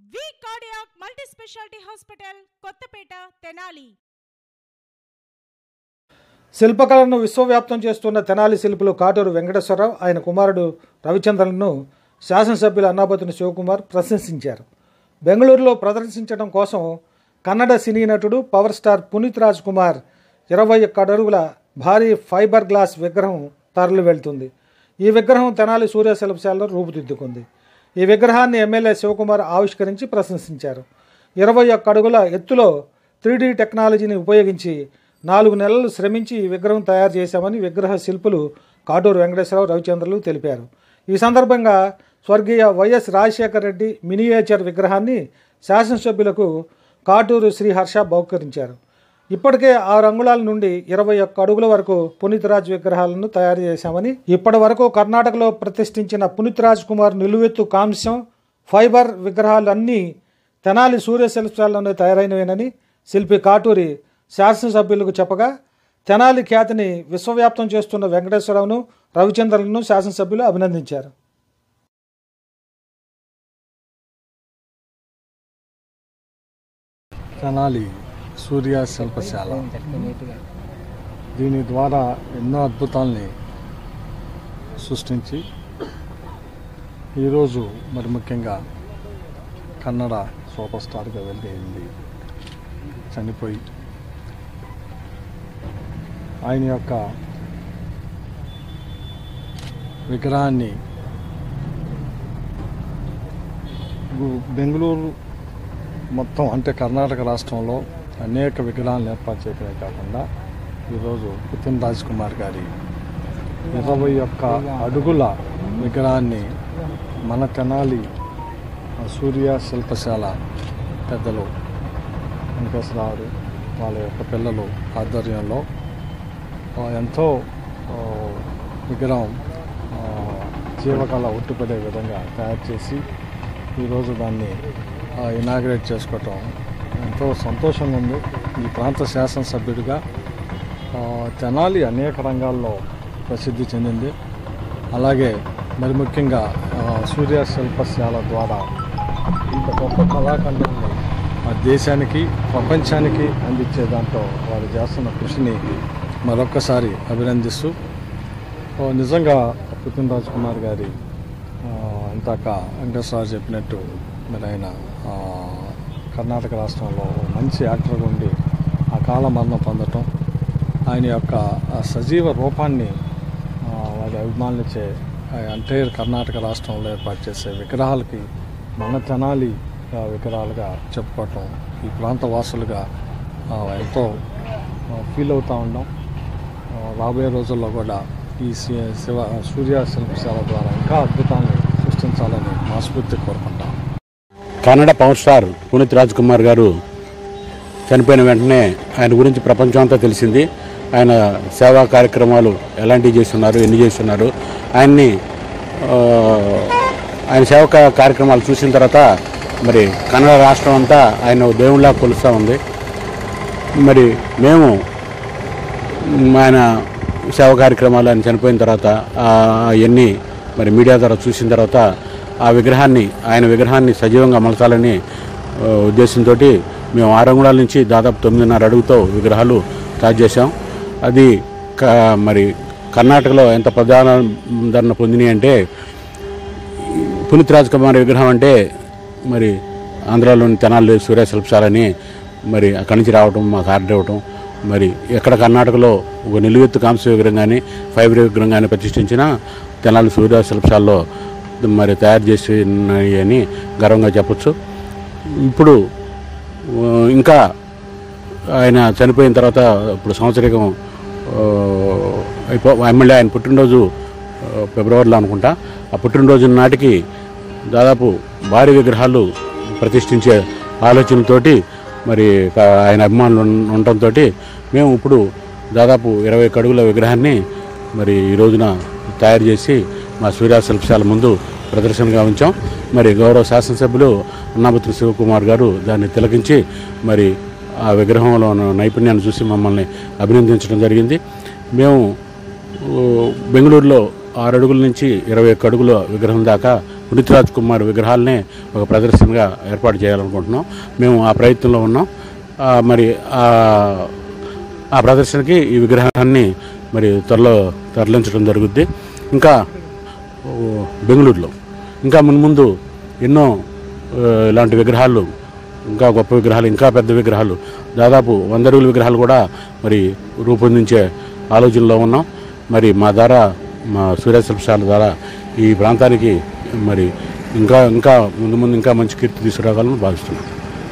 వి cardiac multi speciality hospital Kothapeta Tenali శిల్పకళను విశ్వవ్యాప్తం చేస్తున్న తెనాలి శిల్పులు కాటూరు వెంకటేశ్వరరావు ఆయన కుమారుడు రవిచంద్రన్ను శాసనసభ్యులు అన్నాపతిని శివకుమార్ ప్రశంసించారు బెంగళూరులో ప్రదర్శించడం కోసం కన్నడ సినీ నటుడు power star Puneeth Rajkumar ఇరవై ఒక్క అడుగుల భారీ ఫైబర్ గ్లాస్ విగ్రహం తరలి వెళ్తుంది ఈ విగ్రహం తెనాలి సూర్య శిల్పశాలలో రూపుదిద్దుకుంది ఈ విగ్రహాన్ని ఎమ్మెల్యే శివకుమార్ ఆవిష్కరించి ప్రశంసించారు ఇరవై ఒక్క అడుగుల ఎత్తులో త్రీ టెక్నాలజీని ఉపయోగించి నాలుగు నెలలు శ్రమించి ఈ విగ్రహం తయారు చేశామని విగ్రహ శిల్పులు కాటూరు వెంకటేశ్వరరావు రవిచంద్రులు తెలిపారు ఈ సందర్భంగా స్వర్గీయ వైఎస్ రాజశేఖర రెడ్డి మినియేచర్ విగ్రహాన్ని శాసనసభ్యులకు కాటూరు శ్రీ హర్ష బహుకరించారు ఇప్పటికే ఆరు అంగుళాల నుండి ఇరవై ఒక్క అడుగుల వరకు పునీతరాజ్ విగ్రహాలను తయారు చేశామని ఇప్పటి వరకు కర్ణాటకలో ప్రతిష్ఠించిన పునీతరాజ్ కుమార్ నిలువెత్తు కాంస్యం ఫైబర్ విగ్రహాలు అన్నీ తెనాలి సూర్య శిల్పశాలలోనే తయారైనవేనని శిల్పి కాటూరి శాసనసభ్యులకు చెప్పగా తెనాలి ఖ్యాతిని విశ్వవ్యాప్తం చేస్తున్న వెంకటేశ్వరరావును రవిచంద్రలను శాసనసభ్యులు అభినందించారు తెనాలి సూర్య శిల్పశాల దీని ద్వారా ఎన్నో అద్భుతాల్ని సృష్టించి ఈరోజు మరి ముఖ్యంగా కన్నడ సూపర్ స్టార్గా వెళ్ళింది చనిపోయి ఆయన యొక్క విగ్రహాన్ని గు- బెంగళూరు మొత్తం అంటే కర్ణాటక రాష్ట్రంలో అనేక విగ్రహాలను ఏర్పాటు చేయడమే కాకుండా ఈరోజు పుతిన్ రాజ్ కుమార్ గారి ఇరవై ఒక్క అడుగుల విగ్రహాన్ని మన తెనాలి సూర్య శిల్పశాల పెద్దలు వెంకటేశ్వరరావు వాళ్ళ యొక్క పిల్లలు ఆధ్వర్యంలో ఆ, ఎంతో ఆ, విగ్రహం ఆ, జీవకళ ఉట్టిపడే విధంగా తయారు చేసి ఈరోజు దాన్ని ఇనాగ్రేట్ చేసుకోవటం ఎంతో సంతోషంగా ఉంది ఈ ప్రాంత శాసనసభ్యుడిగా ఆ, తెనాలి అనేక రంగాల్లో ప్రసిద్ధి చెందింది అలాగే మరి ముఖ్యంగా ఆ, సూర్య శిల్పశాల ద్వారా ఇంత గొప్ప కళాఖండాన్ని మా దేశానికి ప్రపంచానికి అందించే దాంట్లో వారు చేస్తున్న కృషిని మరొక్కసారి అభినందిస్తూ ఓ నిజంగా పుతిన్ రాజ్ కుమార్ గారి ఆ, ఇంతాక వెంకటేశ్వర చెప్పినట్టు మరి ఆయన ఆ, కర్ణాటక రాష్ట్రంలో మంచి యాక్టర్గా ఉండి ఆ కాల మరణం పొందటం ఆయన యొక్క ఆ సజీవ రూపాన్ని ఆ, వారి అభిమానులచే ఎంటైర్ కర్ణాటక రాష్ట్రంలో ఏర్పాటు చేసే విగ్రహాలకి మన తెనాలి ఆ, విగ్రహాలుగా చెప్పుకోవటం ఈ ప్రాంత వాసులుగా ఆ, ఎంతో ఫీల్ అవుతూ ఉన్నాం ఆ, రాబోయే రోజుల్లో కూడా ఈ సి- శివ సూర్య శిల్పశాల ద్వారా ఇంకా అద్భుతాన్ని సృష్టించాలని మనస్ఫూర్తి కోరుకుంటాం Kannada power star Puneeth Rajkumar garu చనిపోయిన వెంటనే ఆయన గురించి ప్రపంచం అంతా తెలిసింది ఆయన సేవా కార్యక్రమాలు ఎలాంటివి చేస్తున్నారు ఎన్ని చేస్తున్నారు ఆయన్ని ఆ, ఆయన సేవా కా- కార్యక్రమాలు చూసిన తర్వాత మరి కన్నడ రాష్ట్రం అంతా ఆయన ఓ దేవుళ్ళ కొలుస్తూ ఉంది మరి మేము మ్, ఆయన సేవ కార్యక్రమాలు ఆయన చనిపోయిన తర్వాత అవన్నీ మరి మీడియా ద్వారా చూసిన తర్వాత ఆ విగ్రహాన్ని ఆయన విగ్రహాన్ని సజీవంగా మలచాలని ఆ, ఉద్దేశంతో మేము ఆరు అంగుళాల నుంచి దాదాపు తొమ్మిదిన్నర అడుగుతో విగ్రహాలు తయారు చేశాం అది క మరి కర్ణాటకలో ఎంత ప్రధాన పొందినాయి అంటే పునీత్ రాజ్ కుమార్ విగ్రహం అంటే మరి ఆంధ్రాలోని తెనాలి సూర్య శిల్పశాలని మరి అక్కడి నుంచి రావటం మాకు ఆర్డర్ ఇవ్వటం మరి ఎక్కడ కర్ణాటకలో ఒక నిలువెత్తు కాంస్య విగ్రహం కానీ ఫైబర్ విగ్రహం కానీ ప్రతిష్ఠించిన తెనాలి సూర్య శిల్పశాలలో మరి తయారు చేసి ఉన్నాయి అని గర్వంగా చెప్పొచ్చు ఇప్పుడు ఆ, ఇంకా ఆయన చనిపోయిన తర్వాత ఇప్పుడు సంవత్సరికం ఆ, అయిపో ఎమ్మెల్యే ఆయన పుట్టినరోజు ఆ, ఫిబ్రవరిలో అనుకుంటా ఆ పుట్టినరోజు నాటికి దాదాపు భారీ విగ్రహాలు ప్రతిష్ఠించే ఆలోచనతోటి మరి క- ఆయన అభిమానులు ఉన్- ఉండటంతో మేము ఇప్పుడు దాదాపు ఇరవై ఒక్క అడుగుల విగ్రహాన్ని మరి ఈ రోజున తయారు చేసి మా సూర్య శిల్పశాల ముందు ప్రదర్శనగా ఉంచాం మరి గౌరవ శాసనసభ్యులు అన్నామతి శివకుమార్ గారు దాన్ని తిలకించి మరి ఆ విగ్రహంలో ఉన్న నైపుణ్యాన్ని చూసి మమ్మల్ని అభినందించడం జరిగింది మేము ఓ, బెంగళూరులో ఆరు అడుగుల నుంచి ఇరవై ఒక్క అడుగుల విగ్రహం దాకా పునీత్ రాజ్ కుమార్ విగ్రహాలనే ఒక ప్రదర్శనగా ఏర్పాటు చేయాలనుకుంటున్నాం మేము ఆ ప్రయత్నంలో ఉన్నాం ఆ, మరి ఆ ఆ ప్రదర్శనకి ఈ విగ్రహాన్ని మరి త్వరలో తరలించడం జరుగుద్ది ఇంకా ఓ, బెంగళూరులో ఇంకా మున్ముందు ఎన్నో ఆ, ఇలాంటి విగ్రహాలు ఇంకా గొప్ప విగ్రహాలు ఇంకా పెద్ద విగ్రహాలు దాదాపు వంద అడుగుల విగ్రహాలు కూడా మరి రూపొందించే ఆలోచనలో ఉన్నాం మరి మా ద్వారా మా సూర్య శిల్పశాల ద్వారా ఈ ప్రాంతానికి మరి ఇంకా ఇంకా ముందు ముందు ఇంకా మంచి కీర్తి తీసుకురావాలని భావిస్తున్నాం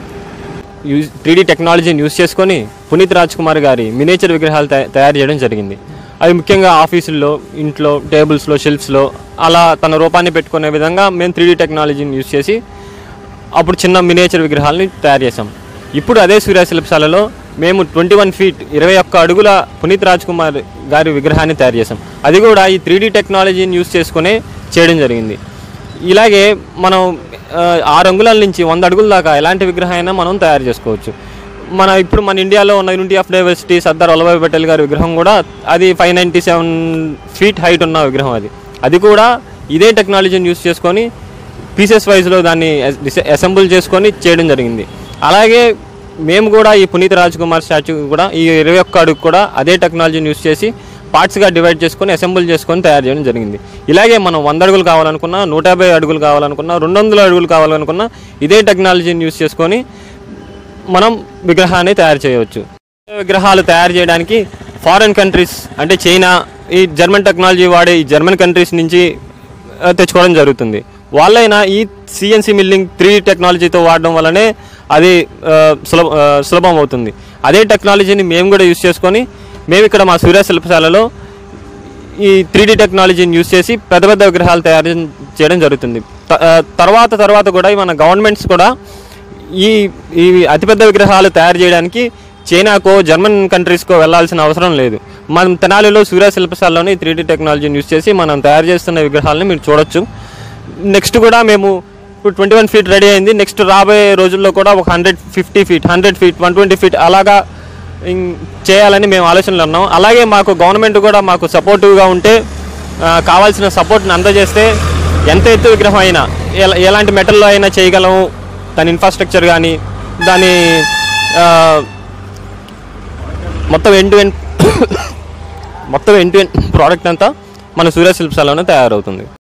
యూజ్ త్రీడీ టెక్నాలజీని యూజ్ చేసుకొని పునీత్ రాజ్ కుమార్ గారి మినేచర్ విగ్రహాలు తయా- తయారు చేయడం జరిగింది అవి ముఖ్యంగా ఆఫీసుల్లో ఇంట్లో టేబుల్స్లో షెల్ఫ్స్లో అలా తన రూపాన్ని పెట్టుకునే విధంగా మేము త్రీడీ టెక్నాలజీని యూజ్ చేసి అప్పుడు చిన్న మినేచర్ విగ్రహాలని తయారు చేసాం ఇప్పుడు అదే సూర్య శిల్పశాలలో మేము ట్వంటీ వన్ ఫీట్ ఇరవై ఒక్క అడుగుల పునీత్ రాజ్ కుమార్ గారి విగ్రహాన్ని తయారు చేసాం అది కూడా ఈ త్రీడీ టెక్నాలజీని యూజ్ చేసుకునే చేయడం జరిగింది ఇలాగే మనం ఆ, ఆరు అంగుళాల నుంచి వంద అడుగుల దాకా ఎలాంటి విగ్రహం అయినా మనం తయారు చేసుకోవచ్చు మన ఇప్పుడు మన ఇండియాలో ఉన్న unity of diversity Sardar Vallabhbhai Patel గారి విగ్రహం కూడా అది five ninety seven feet height ఉన్న విగ్రహం అది అది కూడా ఇదే టెక్నాలజీని యూస్ చేసుకొని పీసెస్ వైజ్లో దాన్ని అసెంబుల్ చేసుకొని చేయడం జరిగింది అలాగే మేము కూడా ఈ పునీత్ రాజ్ కుమార్ స్టాచ్యూ కూడా ఈ ఇరవై ఒక్క అడుగు కూడా అదే టెక్నాలజీని యూస్ చేసి పార్ట్స్గా డివైడ్ చేసుకొని అసెంబుల్ చేసుకొని తయారు చేయడం జరిగింది ఇలాగే మనం వంద అడుగులు కావాలనుకున్నా నూట యాభై అడుగులు కావాలనుకున్నా రెండు వందల అడుగులు కావాలనుకున్నా ఇదే టెక్నాలజీని యూస్ చేసుకొని మనం విగ్రహాన్ని తయారు చేయవచ్చు విగ్రహాలు తయారు చేయడానికి ఫారెన్ కంట్రీస్ అంటే చైనా ఈ జర్మన్ టెక్నాలజీ వాడే ఈ జర్మన్ కంట్రీస్ నుంచి ఆ, తెచ్చుకోవడం జరుగుతుంది వాళ్ళైనా ఈ సిఎన్సి మిల్లింగ్ త్రీ టెక్నాలజీతో వాడడం వల్లనే అది ఆ, సులభ ఆ, సులభం అవుతుంది అదే టెక్నాలజీని మేము కూడా యూస్ చేసుకొని మేము ఇక్కడ మా సూర్య శిల్పశాలలో ఈ త్రీ టెక్నాలజీని యూస్ చేసి పెద్ద పెద్ద విగ్రహాలు తయారు చేయడం జరుగుతుంది త- ఆ, తర్వాత తర్వాత కూడా మన గవర్నమెంట్స్ కూడా ఈ ఈ అతిపెద్ద విగ్రహాలు తయారు చేయడానికి చైనాకో జర్మన్ కంట్రీస్కో వెళ్ళాల్సిన అవసరం లేదు మనం తెనాలిలో సూర్య శిల్పశాలలోని త్రీ టెక్నాలజీని యూస్ చేసి మనం తయారు చేస్తున్న విగ్రహాలను మీరు చూడొచ్చు నెక్స్ట్ కూడా మేము ఇప్పుడు ట్వంటీ వన్ ఫీట్ రెడీ అయింది నెక్స్ట్ రాబోయే రోజుల్లో కూడా ఒక hundred fifty feet hundred feet one twenty feet అలాగా ఇం- చేయాలని మేము ఆలోచనలు ఉన్నాం అలాగే మాకు గవర్నమెంట్ కూడా మాకు సపోర్టివ్గా ఉంటే ఆ, కావాల్సిన సపోర్ట్ని అందజేస్తే ఎంత ఎత్తు విగ్రహం అయినా ఎలా- ఎలాంటి మెటల్లో అయినా చేయగలము దాని ఇన్ఫ్రాస్ట్రక్చర్ కానీ దాని ఆ, మొత్తం ఎండ్ ఎండ్ మొత్తం ఎండ్ ఎండ్ ప్రోడక్ట్ అంతా మన సూర్య శిల్పశాలలోనే తయారవుతుంది